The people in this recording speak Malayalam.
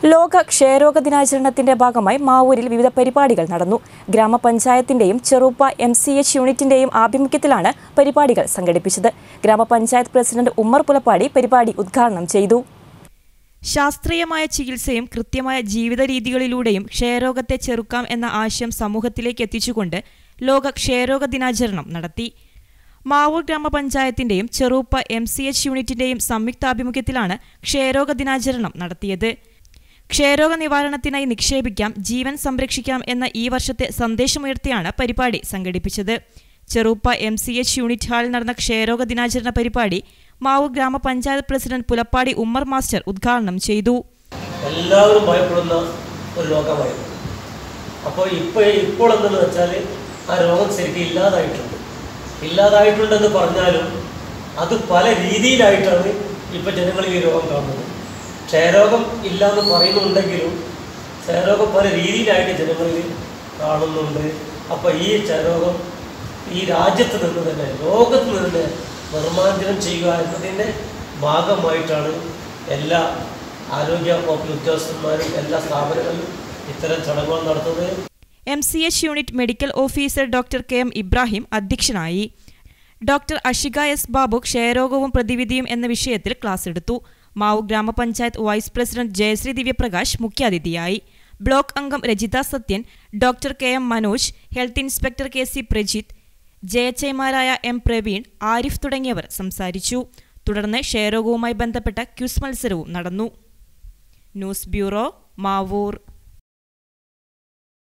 ലോക ക്ഷയരോഗ ദിനാചരണത്തിന്റെ ഭാഗമായി മാവൂരിൽ വിവിധ പരിപാടികൾ നടന്നു ഗ്രാമപഞ്ചായത്തിന്റെയും ചെറുപ്പ എം സി എച്ച് യൂണിറ്റിന്റെയും ആഭിമുഖ്യത്തിലാണ് പരിപാടികൾ സംഘടിപ്പിച്ചത് ഗ്രാമപഞ്ചായത്ത് പ്രസിഡന്റ് ഉമ്മർ പുലപ്പാടി പരിപാടി ഉദ്ഘാടനം ചെയ്തു ശാസ്ത്രീയമായ ചികിത്സയും കൃത്യമായ ജീവിത രീതികളിലൂടെയും ക്ഷയരോഗത്തെ ചെറുക്കാം എന്ന ആശയം സമൂഹത്തിലേക്ക് എത്തിച്ചുകൊണ്ട് ലോക ക്ഷയരോഗ ദിനാചരണം നടത്തി മാവൂർ ഗ്രാമപഞ്ചായത്തിന്റെയും ചെറുപ്പ എം സി എച്ച് യൂണിറ്റിന്റെയും സംയുക്താഭിമുഖ്യത്തിലാണ് ക്ഷയരോഗ ദിനാചരണം നടത്തിയത് ക്ഷയരോഗ നിവാരണത്തിനായി നിക്ഷേപിക്കാം ജീവൻ സംരക്ഷിക്കാം എന്ന ഈ വർഷത്തെ സന്ദേശമുയർത്തിയാണ് പരിപാടി സംഘടിപ്പിച്ചത് ചെറുപ്പ എം സി എച്ച് യൂണിറ്റ് ഹാളിൽ നടന്ന ക്ഷയരോഗ ദിനാചരണ പരിപാടി മാവൂർ ഗ്രാമപഞ്ചായത്ത് പ്രസിഡന്റ് പുലപ്പാടി ഉമ്മർ മാസ്റ്റർ ഉദ്ഘാടനം ചെയ്തു എല്ലാവരും ഭയപ്പെടുന്ന ഒരു രോഗമായിരുന്നു അപ്പോൾ ഇപ്പോൾ ഇപ്പോൾ എന്തെന്ന് വെച്ചാൽ ആ രോഗം ശരിക്കും ഇല്ലാതായിട്ടുണ്ട് ഇല്ലാതായിട്ടുണ്ടെന്ന് പറഞ്ഞാലും അത് പല രീതിയിലായിട്ടാണ് ഇപ്പോൾ ജനങ്ങൾ ഈ രോഗം കാണുന്നത് ക്ഷയരോഗം ഇല്ല എന്ന് പറയുന്നുണ്ടെങ്കിലും ക്ഷയരോഗം പല രീതിയിലായിട്ട് ജനങ്ങളിൽ കാണുന്നുണ്ട് അപ്പോൾ ഈ ക്ഷയരോഗം ഈ രാജ്യത്ത് നിന്ന് തന്നെ ലോകത്ത് നിന്ന് തന്നെ നിർമ്മാർജ്ജനം ചെയ്യുക എന്നതിൻ്റെ ഭാഗമായിട്ടാണ് എല്ലാ ആരോഗ്യ വകുപ്പ് ഉദ്യോഗസ്ഥന്മാരും എല്ലാ സ്ഥാപനങ്ങളിലും ഇത്തരം ചടങ്ങുകൾ നടത്തുന്നത് M C H unit medical officer doctor K M Ibrahim അധ്യക്ഷനായി ഡോക്ടർ അഷിക എസ് ബാബു ക്ഷയരോഗവും പ്രതിവിധിയും എന്ന വിഷയത്തിൽ ക്ലാസ് എടുത്തു മാവു ഗ്രാമപഞ്ചായത്ത് വൈസ് പ്രസിഡന്റ് ജയശ്രീ ദിവ്യപ്രകാശ് മുഖ്യാതിഥിയായി ബ്ലോക്ക് അംഗം Rajitha Sathyan doctor K M Manoj health inspector K C Prajith ജയച്ചൈമാരായ എം പ്രവീൺ ആരിഫ് തുടങ്ങിയവർ സംസാരിച്ചു തുടർന്ന് ക്ഷയരോഗവുമായി ബന്ധപ്പെട്ട ക്യൂസ് മത്സരവും നടന്നു ന്യൂസ് ബ്യൂറോ മാവൂർ